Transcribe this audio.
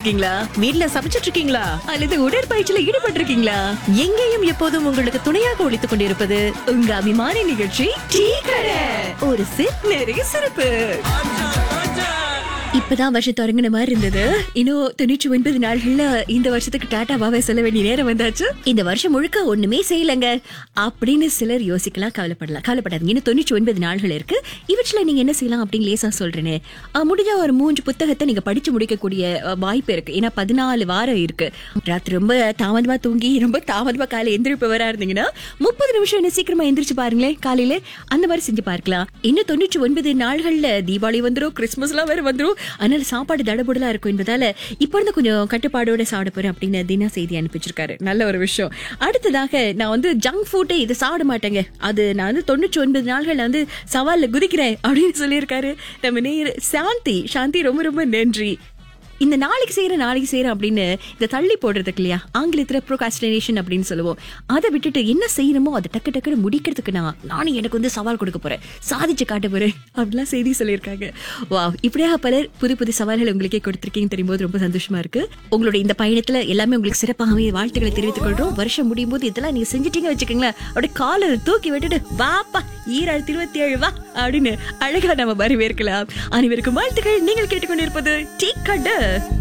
இருக்கீங்களா வீட்ல சமைச்சிட்டு இருக்கீங்களா அல்லது உடற்பயிற்சியில ஈடுபட்டு இருக்கீங்களா எங்கேயும் எப்போதும் உங்களுக்கு துணையாக ஒழித்துக் கொண்டிருப்பது உங்க அபிமான நிகழ்ச்சி டீ கடை ஒரு சிப் நிறைய சிறப்பு இப்பதான் வருஷம் தொடங்கின மாதிரி இருந்தது இன்னும் தொண்ணூற்றி ஒன்பது நாள்கள்ல இந்த வருஷத்துக்கு டாடா பாபாய் சொல்ல வேண்டிய நேரம் வந்தாச்சு இந்த வருஷம் முழுக்க ஒண்ணுமே செய்யலங்க அப்படின்னு சிலர் யோசிக்கலாம் கவலைப்படலாம் கவலைப்படாதீங்க இன்னும் தொண்ணூற்றி ஒன்பது நாள்கள் இருக்கு இவற்றில் நீங்க என்ன செய்யலாம் அப்படின்னு லேசா சொல்றேனே அஹ், முடிஞ்ச ஒரு மூன்று புத்தகத்தை நீங்க படிச்சு முடிக்கக்கூடிய அஹ், வாய்ப்பு இருக்கு ஏன்னா பதினாலு வாரம் இருக்கு ராத்திரி ரொம்ப தாமதமா தூங்கி ரொம்ப தாமதமா காலை எந்திரிப்பவரா இருந்தீங்கன்னா முப்பது நிமிஷம் என்ன சீக்கிரமா எந்திரிச்சு பாருங்களேன் காலையில அந்த மாதிரி செஞ்சு பார்க்கலாம் இன்னும் தொண்ணூற்றி ஒன்பது நாள்கள்ல தீபாவளி வந்துரும் கிறிஸ்துமஸ் எல்லாம் வேற வந்துரும் அதனால சாப்பாடு தடபுடலா இருக்கும் என்பதால இப்ப இருந்து கொஞ்சம் கட்டுப்பாடோட சாப்பிட போறேன் அப்படின்னு தினா செய்தி அனுப்பிச்சிருக்காரு நல்ல ஒரு விஷயம் அடுத்ததாக நான் வந்து ஜங்க் ஃபுட்டை இது சாப்பிட மாட்டேங்க அது நான் வந்து தொண்ணூற்றி ஒன்பது நாள்கள் வந்து சவால்ல குதிக்கிறேன் அப்படின்னு சொல்லியிருக்காரு நம்ம நேர் சாந்தி சாந்தி ரொம்ப ரொம்ப நன்றி இந்த நாளைக்கு செய்யறேன் நாளைக்கு செய்யறேன் அப்படின்னு இந்த தள்ளி போடுறதுக்கு இல்லையா ஆங்கிலத்துல ப்ரோகாஸ்டினேஷன் அப்படின்னு சொல்லுவோம் அதை விட்டுட்டு என்ன செய்யணுமோ அதை டக்கு டக்குன்னு முடிக்கிறதுக்கு நான் நானும் எனக்கு வந்து சவால் கொடுக்க போறேன் சாதிச்சு காட்ட போறேன் அப்படிலாம் செய்தி சொல்லியிருக்காங்க வா இப்படியாக பலர் புது புது சவால்கள் உங்களுக்கே கொடுத்துருக்கீங்க தெரியும் போது ரொம்ப சந்தோஷமா இருக்கு உங்களுடைய இந்த பயணத்துல எல்லாமே உங்களுக்கு சிறப்பாகவே வாழ்த்துக்களை தெரிவித்துக் கொள்றோம் வருஷம் முடியும் போது இதெல்லாம் நீங்க செஞ்சிட்டீங்க வச்சுக்கோங்களேன் அப்படியே காலர் தூக்கி விட்டுட்டு வாப்பா ஈராயிரத்தி இருபத்தி ஏழு வா அப்படின்னு அழகா நம்ம வரவேற்கலாம் அனைவருக்கும் வாழ்த்துக்கள் நீங்கள் கேட்டுக்கொண்டிருப்பது டீ கடை